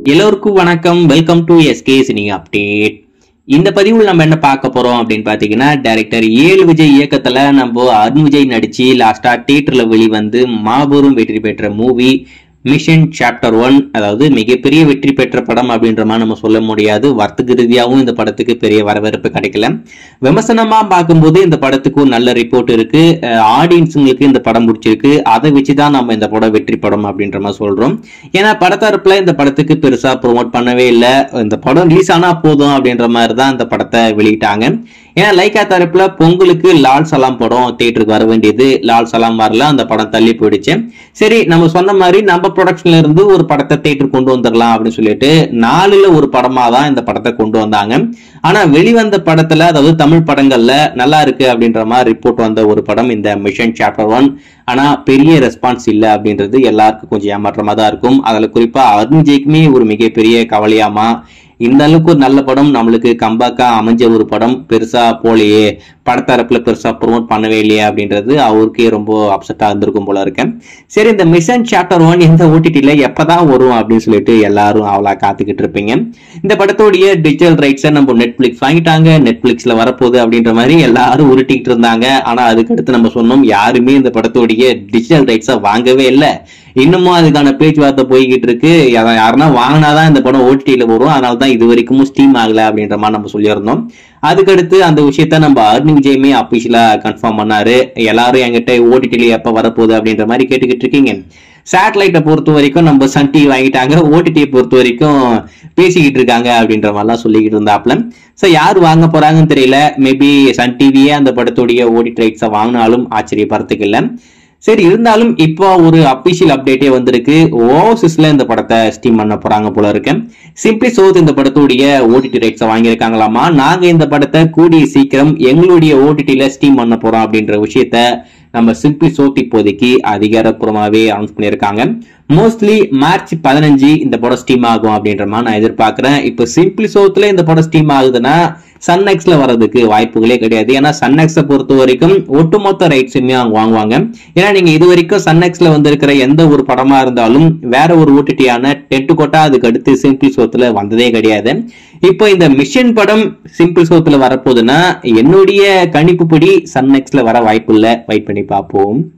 எல்லோருக்கும் வணக்கம் welcome to SK cinema update இந்த பதிவில் நம்ம என்ன பார்க்க போறோம் அப்படின்னு பாத்தீங்கன்னா டைரக்டர் ஏழு விஜய் இயக்கத்துல நம்ம அருண் விஜய் நடிச்சு லாஸ்டா தியேட்டர்ல வெளிவந்து மாபெரும் வெற்றி பெற்ற மூவி மிஷன் சாப்டர் ஒன் அதாவது மிகப்பெரிய வெற்றி பெற்ற படம் அப்படின்ற மாதிரி நம்ம சொல்ல முடியாது வர்த்தக ரீதியாகவும் இந்த படத்துக்கு பெரிய வரவேற்பு கிடைக்கல விமர்சனமா பார்க்கும்போது இந்த படத்துக்கு ஒரு நல்ல ரிப்போர்ட் இருக்கு ஆடியன்ஸுங்களுக்கு இந்த படம் பிடிச்சிருக்கு அதை வச்சுதான் நம்ம இந்த படம் வெற்றி படம் அப்படின்ற மாதிரி சொல்றோம் ஏன்னா படத்தரப்புல இந்த படத்துக்கு பெருசா ப்ரோமோட் பண்ணவே இல்லை இந்த படம் ரிலீஸ் ஆனா போதும் அப்படின்ற மாதிரி தான் இந்த படத்தை வெளியிட்டாங்க ஏன்னா லைக்கா தரப்புல பொங்கலுக்கு லால் சலாம் படம் தியேட்டருக்கு வர வேண்டியது லால் சலாம் வரல அந்த படம் தள்ளி போயிடுச்சு சரி நம்ம சொன்ன மாதிரி நம்ம ப்ரொடக்ஷன்ல இருந்து ஒரு படத்தை தியேட்டர் கொண்டு வந்துடலாம் அப்படின்னு சொல்லிட்டு நாலுல ஒரு படமா தான் இந்த படத்தை கொண்டு வந்தாங்க ஆனா வெளிவந்த படத்துல அதாவது தமிழ் படங்கள்ல நல்லா இருக்கு அப்படின்ற மாதிரி ரிப்போர்ட் வந்த ஒரு படம் இந்த மிஷன் சாப்டர் ஒன் ஆனா பெரிய ரெஸ்பான்ஸ் இல்ல அப்படின்றது எல்லாருக்கும் கொஞ்சம் ஏமாற்றமா தான் இருக்கும் அதுல குறிப்பா அருண் விஜய்க்குமே ஒரு மிகப்பெரிய கவலையாமா இந்த அளவுக்கு ஒரு நல்ல படம் நம்மளுக்கு கம்பாக்கா அமைஞ்ச ஒரு படம் பெருசா போலையே படத்தரப்புல பெருசா ப்ரொமோட் பண்ணவே இல்லையே அப்படின்றது அவருக்கே ரொம்ப அப்செட்டா இருந்திருக்கும் போல இருக்கேன் சரி இந்த மிஷன் சாப்டர் ஒன் இந்த ஓடிடில எப்பதான் வரும் அப்படின்னு சொல்லிட்டு எல்லாரும் அவளா காத்துக்கிட்டு இருப்பீங்க இந்த படத்தோடைய டிஜிட்டல் ரைட்ஸை நம்ம நெட்ஃபிளிக்ஸ் வாங்கிட்டாங்க நெட்ஃபிளிக்ஸ்ல வரப்போகுது அப்படின்ற மாதிரி எல்லாரும் உருட்டிக்கிட்டு இருந்தாங்க ஆனா அதுக்கடுத்து நம்ம சொன்னோம் யாருமே இந்த படத்தோடைய டிஜிட்டல் ரைட்ஸை வாங்கவே இல்லை இன்னமும் அதுக்கான பேச்சுவார்த்தை போய்கிட்டு இருக்கு யாரா- யாருன்னா வாங்கினாதான் இந்த படம் ஓடிடியில வரும் அதனால தான் இது வரைக்கும் ஸ்டீம் ஆகல அப்படின்ற மாதிரி நம்ம சொல்லியிருந்தோம் அதுக்கடுத்து அந்த விஷயத்த நம்ம அருண் விஜயமே அபிஷியலா கன்ஃபார்ம் பண்ணாரு எல்லாரும் என்கிட்ட ஓடிடில எப்ப வரப்போகுது அப்படின்ற மாதிரி கேட்டுக்கிட்டு இருக்கீங்க சேட்டலைட்டை பொறுத்த வரைக்கும் நம்ம சன் டிவி வாங்கிட்டாங்க ஓடிடியை பொறுத்த வரைக்கும் பேசிக்கிட்டு இருக்காங்க அப்படின்ற மாதிரிலாம் சொல்லிக்கிட்டு இருந்தாப்ல ஸோ யார் வாங்க போறாங்கன்னு தெரியல மேபி சன் டிவியே அந்த படத்துடைய ஓடிடி ரைட்ஸை வாங்கினாலும் ஆச்சரியப்படுறதுக்கு இல்லை சரி இருந்தாலும் இப்போ ஒரு அபிஷியல் அப்டேட்டே வந்திருக்கு ஓசிஸ்ல இந்த படத்தை ஸ்டீம் பண்ண போறாங்க போல இருக்கு சிம்பிளி சோத் இந்த படத்துடைய ஓடிடி ரைட்ஸை வாங்கியிருக்காங்களாமா நாங்க இந்த படத்தை கூடிய சீக்கிரம் எங்களுடைய ஓடிடில ஸ்டீம் பண்ண போறோம் அப்படின்ற விஷயத்த நம்ம சிம்பிளி சோத் இப்போதைக்கு அதிகாரப்பூர்வமாவே அனௌன்ஸ் பண்ணியிருக்காங்க மோஸ்ட்லி மார்ச் பதினஞ்சு இந்த படம் ஸ்டீம் ஆகும் அப்படின்ற மாதிரி நான் எதிர்பார்க்கிறேன் இப்போ சிம்பிளி சோத்துல இந்த படம் ஸ்டீம் ஆகுதுன்னா சன்எக்ஸ்ல வர்றதுக்கு வாய்ப்புகளே கிடையாது ஏன்னா சன்எக்ஸை பொறுத்த வரைக்கும் ஒட்டுமொத்த ரைட்ஸுமே அவங்க வாங்குவாங்க ஏன்னா நீங்க இது வரைக்கும் சன்எக்ஸ்ல வந்திருக்கிற எந்த ஒரு படமா இருந்தாலும் வேற ஒரு ஓடிடியான டெட்டு கோட்டா அதுக்கு அடுத்து சிம்பிள் சோத்துல வந்ததே கிடையாது இப்போ இந்த மிஷன் படம் சிம்பிள் சோத்துல வரப்போகுதுன்னா என்னுடைய கணிப்புப்படி சன்எக்ஸ்ல வர வாய்ப்பு இல்லை வெயிட் பண்ணி பார்ப்போம்